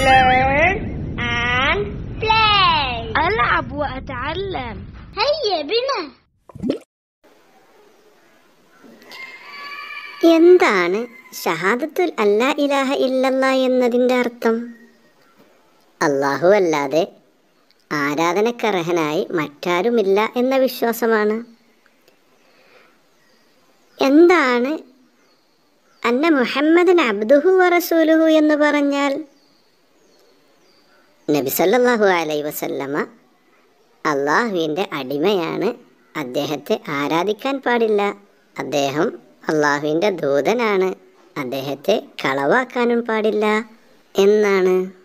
learn and play. ألعب وأتعلم هيا بنا. എന്താണ് ഷഹാദത്തുൽ അല്ലാ ഇലാഹ ഇല്ലല്ല എന്നതിൻ്റെ അർത്ഥം അള്ളാഹു അല്ലാതെ ആരാധനക്കർഹനായി മറ്റാരുമില്ല എന്ന വിശ്വാസമാണ് എന്താണ് അന്ന മുഹമ്മദൻ അബ്ദുഹു വ റസൂലുഹു എന്ന് പറഞ്ഞാൽ നബി സല്ലല്ലാഹു അലൈ വസല്ലമ അള്ളാഹുവിൻ്റെ അടിമയാണ് അദ്ദേഹത്തെ ആരാധിക്കാൻ പാടില്ല അദ്ദേഹം അള്ളാഹുവിൻ്റെ ദൂതനാണ് അദ്ദേഹത്തെ കളവാക്കാനും പാടില്ല എന്നാണ്